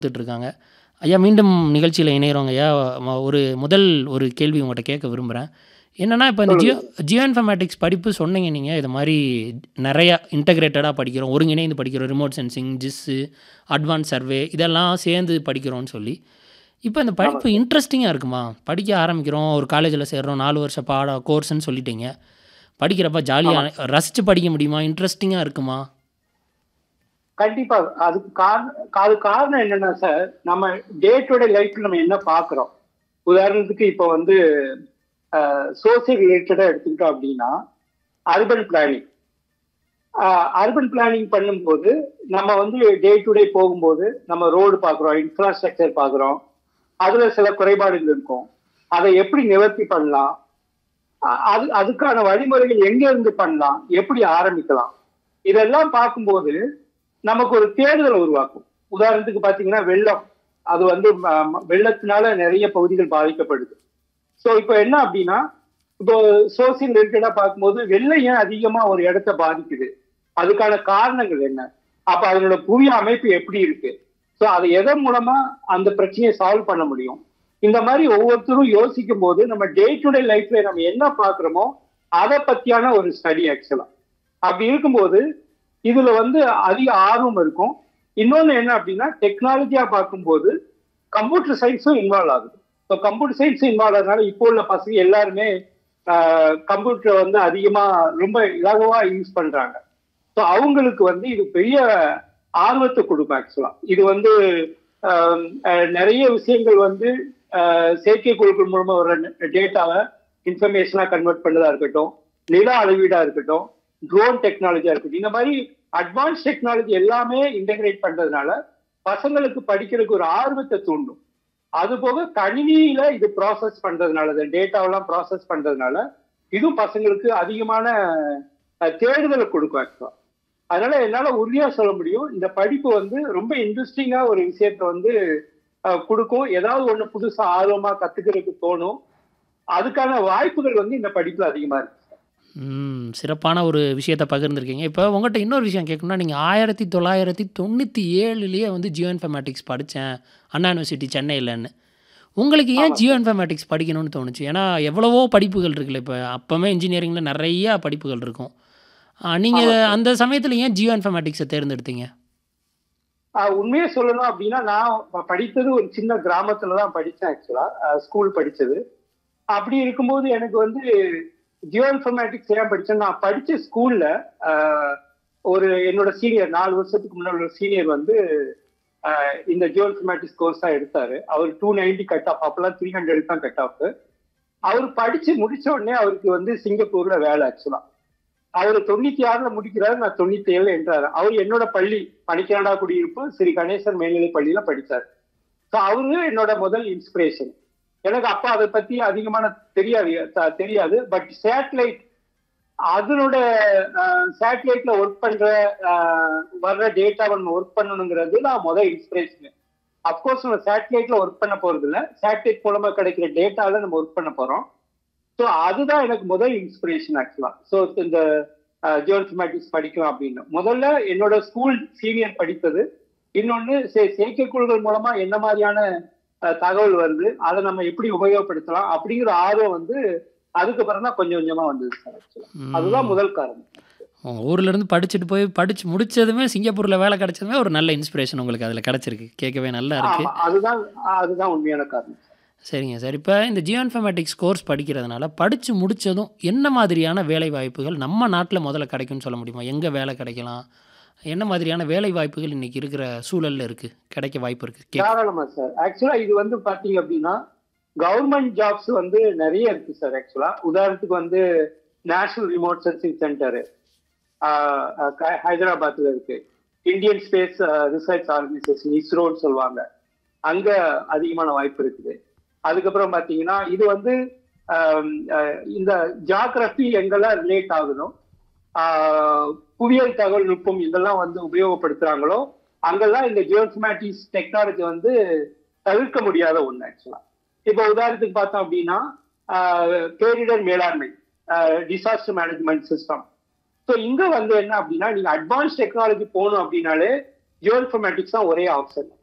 இருக்காங்க ஐயா மீண்டும் நிகழ்ச்சியில் இணைகிறோங்க ஐயா ம- ஒரு முதல் ஒரு கேள்வி உங்கள்கிட்ட கேட்க விரும்புகிறேன் என்னென்னா இப்போ இந்த ஜியோ ஜியோ இன்ஃபர்மேட்டிக்ஸ் படிப்பு சொன்னீங்க நீங்கள் இது மாதிரி நிறையா இன்டகிரேட்டடாக படிக்கிறோம் ஒருங்கிணைந்து படிக்கிறோம் remote sensing GIS advance survey இதெல்லாம் சேர்ந்து படிக்கிறோம்னு சொல்லி இப்போ இந்த படிப்பு இன்ட்ரெஸ்டிங்காக இருக்குமா படிக்க ஆரம்பிக்கிறோம் ஒரு காலேஜில் சேர்றோம் நாலு வருஷ பாட கோர்ஸ்ன்னு சொல்லிட்டீங்க படிக்கிறப்ப ஜாலியாக ரசித்து படிக்க முடியுமா இன்ட்ரெஸ்டிங்காக இருக்குமா கண்டிப்பா அதுக்கு காரணம் அது காரணம் என்னன்னா சார் நம்ம டே டு டே லைஃப்ல நம்ம என்ன பாக்குறோம் உதாரணத்துக்கு இப்போ வந்து சோசியல் ரிலேட்டடா எடுத்துக்கிட்டோம் அப்படின்னா அர்பன் பிளானிங் அர்பன் பிளானிங் பண்ணும்போது நம்ம வந்து டே டு டே போகும்போது நம்ம ரோடு பார்க்குறோம் இன்ஃப்ராஸ்ட்ரக்சர் பார்க்குறோம் அதுல சில குறைபாடுகள் இருக்கும் அதை எப்படி நிவர்த்தி பண்ணலாம் அ- அது அதுக்கான வழிமுறைகள் எங்க இருந்து பண்ணலாம் எப்படி ஆரம்பிக்கலாம் இதெல்லாம் பார்க்கும்போது நமக்கு ஒரு தேடுதல் உருவாக்கும் உதாரணத்துக்கு பாத்தீங்கன்னா வெள்ளம் அது வந்து ம- ம- வெள்ளத்தினால நிறைய பகுதிகள் பாதிக்கப்படுது ஸோ இப்போ என்ன அப்படின்னா இப்போ சோசியல் ரிலேட்டடா பார்க்கும்போது வெள்ளம் ஏன் அதிகமா ஒரு இடத்த பாதிக்குது அதுக்கான காரணங்கள் என்ன அப்ப அதனோட புவி அமைப்பு எப்படி இருக்கு ஸோ அதை எதன் மூலமா அந்த பிரச்சனையை சால்வ் பண்ண முடியும் இந்த மாதிரி ஒவ்வொருத்தரும் யோசிக்கும் போது நம்ம டே டு டே லைஃப்ல நம்ம என்ன பார்க்குறோமோ அதை பத்தியான ஒரு ஸ்டடி ஆக்சுவலா அப்படி இருக்கும்போது இதுல வந்து அதிக ஆர்வம் இருக்கும் இன்னொன்னு என்ன அப்படின்னா டெக்னாலஜியா பார்க்கும்போது கம்ப்யூட்டர் சயின்ஸும் இன்வால்வ் ஆகுது ஸோ கம்ப்யூட்டர் சயின்ஸ் இன்வால்வ் ஆகுறதுனால இப்போ உள்ள பசங்க எல்லாருமே கம்ப்யூட்டரை வந்து அதிகமா ரொம்ப இலகுவா யூஸ் பண்றாங்க ஸோ அவங்களுக்கு வந்து இது பெரிய ஆர்வத்தை கொடுக்கும் ஆக்சுவலா இது வந்து ஆஹ், அஹ், நிறைய விஷயங்கள் வந்து ஆஹ், செயற்கைக்கோள்கள் மூலமா வர டேட்டாவை இன்ஃபர்மேஷனா கன்வெர்ட் பண்ணதா இருக்கட்டும் நில அளவீடா இருக்கட்டும் ட்ரோன் டெக்னாலஜியா இருக்கட்டும் இந்த மாதிரி அட்வான்ஸ் டெக்னாலஜி எல்லாமே இன்டகிரேட் பண்றதுனால பசங்களுக்கு படிக்கிறதுக்கு ஒரு ஆர்வத்தை தூண்டும் அது போக கணினியில இது ப்ராசஸ் பண்றதுனால இந்த டேட்டாவெல்லாம் ப்ராசஸ் பண்றதுனால இதுவும் பசங்களுக்கு அதிகமான அஹ், தேடுதலை கொடுக்கும் ஆக்சுவலா அதனால என்னால உறுதியா சொல்ல முடியும் இந்த படிப்பு வந்து ரொம்ப இன்ட்ரெஸ்டிங்கா ஒரு விஷயத்த வந்து அஹ், கொடுக்கும் ஏதாவது ஒண்ணு புதுசா ஆர்வமா கத்துக்கிறதுக்கு தோணும் அதுக்கான வாய்ப்புகள் வந்து இந்த படிப்புல அதிகமா இருக்கு ம், சிறப்பான ஒரு விஷயத்தை பகிர்ந்துருக்கீங்க இப்போ உங்கள்கிட்ட இன்னொரு விஷயம் கேட்கணும்னா நீங்கள் ஆயிரத்தி தொள்ளாயிரத்தி தொண்ணூற்றி ஏழுலேயே வந்து ஜியோ இன்ஃபர்மேட்டிக்ஸ் படித்தேன் அண்ணா யூனிவர்சிட்டி சென்னையிலன்னு உங்களுக்கு ஏன் ஜியோ இன்ஃபர்மேட்டிக்ஸ் படிக்கணும்னு தோணுச்சு ஏன்னா எவ்வளவோ படிப்புகள் இருக்குல்ல இப்போ அப்போவே இன்ஜினியரிங்கில் நிறையா படிப்புகள் இருக்கும் நீங்கள் அந்த சமயத்தில் ஏன் ஜியோ இன்ஃபர்மேட்டிக்ஸை தேர்ந்தெடுத்தீங்க ஆஹ் உண்மையை சொல்லணும் அப்படின்னா நான் ப- படித்தது ஒரு சின்ன கிராமத்துல தான் படித்தேன் ஆக்சுவலா ஸ்கூல் படிச்சது அப்படி இருக்கும்போது எனக்கு வந்து ஜியோ இன்ஃபர்மேட்டிக்ஸ் ஏன் படிச்சேன் நான் படிச்ச ஸ்கூல்ல ஒரு என்னோட சீனியர் நாலு வருஷத்துக்கு முன்னாடி ஒரு சீனியர் வந்து ஆஹ் இந்த ஜியோ இன்ஃபர்மேட்டிக்ஸ் கோர்ஸ் தான் எடுத்தாரு அவர் டூ நைன்டி கட் ஆஃப் அப்பெல்லாம் த்ரீ ஹண்ட்ரட் தான் கட் ஆஃப் அவர் படிச்சு முடிச்ச உடனே அவருக்கு வந்து சிங்கப்பூர்ல வேலை ஆக்சுவலா அவர் தொண்ணூத்தி ஆறுல முடிக்கிறாரு நான் தொண்ணூத்தி ஏழுல என்றாரு அவர் என்னோட பள்ளி பணிக்கரடா குடியிருப்பு ஸ்ரீ கணேசன் மேல்நிலை பள்ளியில படிச்சார் ஸோ அவரு என்னோட முதல் இன்ஸ்பிரேஷன் எனக்கு அப்ப அதை பத்தி அதிகமான தெரியாது த- தெரியாது பட் சேட்டலைட் அதனோட சேட்டலைட்ல ஒர்க் பண்ற அஹ், வர்ற டேட்டாவை நம்ம ஒர்க் பண்ணணுங்கிறது நான் முதல் இன்ஸ்பிரேஷன் அப்கோர்ஸ் நம்ம சேட்டலைட்ல ஒர்க் பண்ண போறது இல்ல சேட்டலைட் மூலமா கிடைக்கிற டேட்டால நம்ம ஒர்க் பண்ண போறோம் ஸோ அதுதான் எனக்கு முதல் இன்ஸ்பிரேஷன் ஆக்சுவலா ஸோ இந்த ஜியோஇன்ஃபர்மேட்டிக்ஸ் படிக்கலாம் அப்படின்னு முதல்ல என்னோட ஸ்கூல் சீனியர் படித்தது இன்னொன்னு சே- செயற்கைக்கோள்கள் மூலமா என்ன மாதிரியான அஹ், தகவல் வருது அதை நம்ம எப்படி உபயோகப்படுத்தலாம் அப்படிங்கிற ஆர்வம் வந்து அதுக்கப்புறம் தான் கொஞ்சம் கொஞ்சமா வந்தது சார் ஆக்சுவலா அதுதான் முதல் காரணம் உங்கள் ஊர்லேருந்து படிச்சுட்டு போய் படித்து முடிச்சதுமே சிங்கப்பூரில் வேலை கிடைச்சதுமே ஒரு நல்ல இன்ஸ்பிரேஷன் உங்களுக்கு அதில் கிடச்சிருக்கு கேட்கவே நல்லா இருக்குது ஆமா, அதுதான் அதுதான் உண்மையான காரணம் சரிங்க சார் இப்போ இந்த ஜியோ இன்ஃபர்மேட்டிக்ஸ் கோர்ஸ் படிக்கிறதுனால படித்து முடித்ததும் என்ன மாதிரியான வேலை வாய்ப்புகள் நம்ம நாட்டில் முதல்ல கிடைக்கும்னு சொல்ல முடியுமா எங்கே வேலை கிடைக்கலாம் என்ன மாதிரியான வேலை வாய்ப்புகள் இன்றைக்கி இருக்கிற சூழலில் இருக்குது கிடைக்க வாய்ப்பு இருக்குது கே தாராளமா சார் ஆக்சுவலா இது வந்து பாத்தீங்க அப்படின்னா கவர்மெண்ட் ஜாப்ஸ் வந்து நிறைய இருக்கு சார் ஆக்சுவலா உதாரணத்துக்கு வந்து நேஷனல் ரிமோட் சென்சிங் சென்டர் ஹைதராபாத்ல இருக்கு இந்தியன் ஸ்பேஸ் ரிசர்ச் ஆர்கனைசேஷன் இஸ்ரோன்னு சொல்லுவாங்க அங்க அதிகமான வாய்ப்பு இருக்குது அதுக்கப்புறம் பாத்தீங்கன்னா இது வந்து ஆம், அஹ், இந்த ஜாகிரபி எங்கெல்லாம் ரிலேட் ஆகுதோ ஆஹ், புவியியல் தகவல் நுட்பம் இதெல்லாம் வந்து உபயோகப்படுத்துறாங்களோ அங்கெல்லாம் இந்த ஜியோஸ்மேட்டிக்ஸ் டெக்னாலஜி வந்து தவிர்க்க முடியாத ஒண்ணு ஆக்சுவலா இப்போ உதாரணத்துக்கு பார்த்தோம் அப்படின்னா ஆஹ், பேரிடர் மேலாண்மை டிசாஸ்டர் மேனேஜ்மெண்ட் சிஸ்டம் ஸோ இங்க வந்து என்ன அப்படின்னா நீங்க அட்வான்ஸ் டெக்னாலஜி போகணும் அப்படின்னாலே ஜியோ இன்ஃபர்மேட்டிக்ஸ் தான் ஒரே ஆப்ஷன்